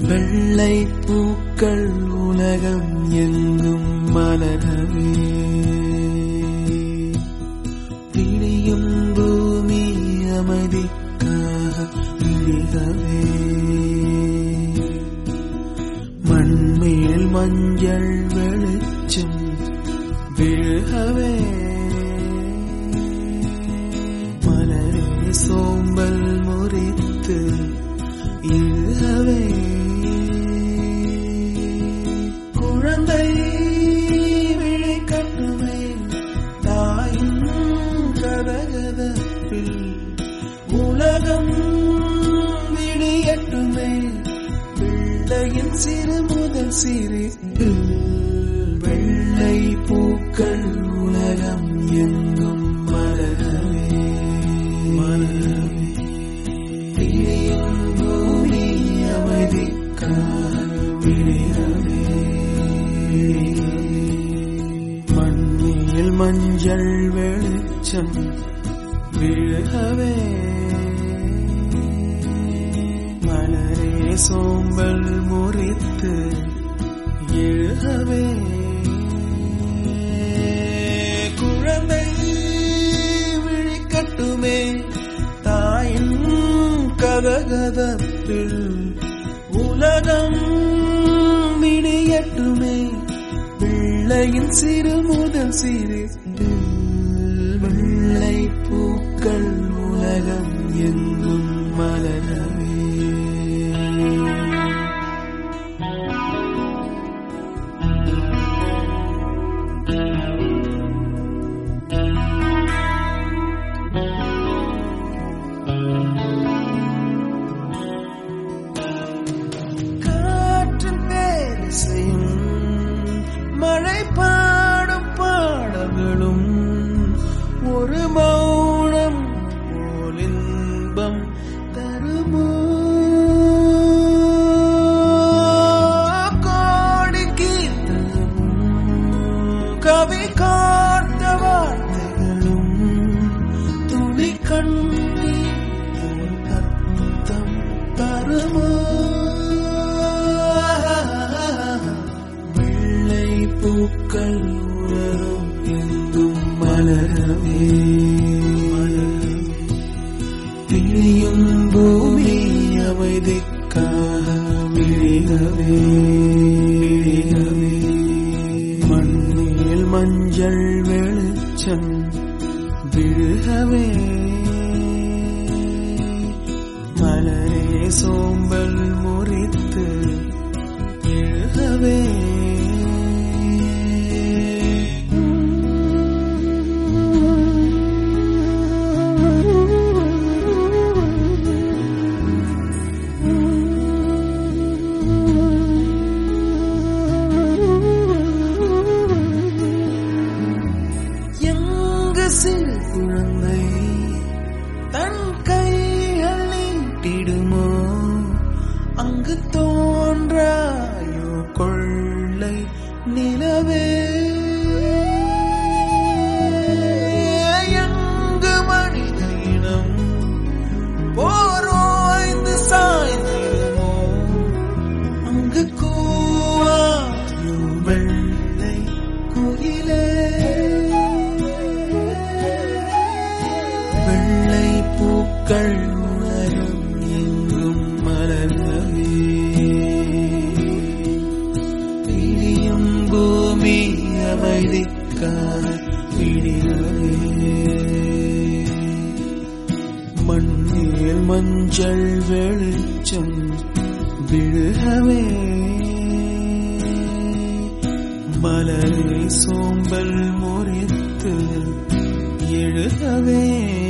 வெள்ளை பூக்கள் உலகம் எங்கும் மலரவே விழியும் பூமி அமைதிக்காக விழிகவே மண்மேல் மஞ்சள் வெளிச்சம் விழுகவே மலரே சோம்பல் முறித்து இழுகவே குழந்தை விழி கட்டுமே தாயின் கதகதப்பில் உலகம் விடியட்டுமே பிள்ளையின் சிறு முதல் சிரிப்பு வெள்ளை பூக்கள் உலகம் எங்கும் மலரவே மலரவே விழியும் பூமி அமைதிக்காக விழியவே மண்ணில் மஞ்சள் வெளிச்சம் விழுகவே மலரே சோம்பல் முறித்து எழுகவே குழந்தை விழிக்கட்டுமே தாயின் கதகதப்பில் உலகம் விடியட்டுமே பிள்ளையின் சிறு முதல் சிரிப்பு வெள்ளை பூக்கள் உலகம் எங்கும் மலரவே காற்றின் பேரிசையும் மழை பாடும் பாடல்களும் ஒரு மௌனம் போல் இன்பம் தருமோ கோடி கீர்த்தனமும் கவி காத்த வார்த்தைகளும் துளி கண்ணீர் போல் அர்த்தம் தருமோ வெள்ளை பூக்கள் உலகம் எங்கும் மலரவே பிழியும் பூமி அமைதிக்காக விழிகவே விழிகவே மண்ணில் மஞ்சள் வெளிச்சம் விழுகவே மலரே சோம்பல் முறித்து எழுகவே எங்கு சிறு குழந்தை தன் கைகள் நீட்டிடுமோ அங்கு தோன்றாயோ கொள்ளை நிலவே எங்கு மனித இனம் போரோய்ந்து சாய்ந்திடுமோ அங்கு கூவாயோ வெள்ளை குயிலே வெள்ளை பூக்கள் உலகம் எங்கும் மலர்ந்தவே பிடியும் பூமி அமைதிக்காக விடியவே மண்ணில் மஞ்சள் வெளிச்சம் விழுகவே மலரை சோம்பல் முறித்து எழுகவே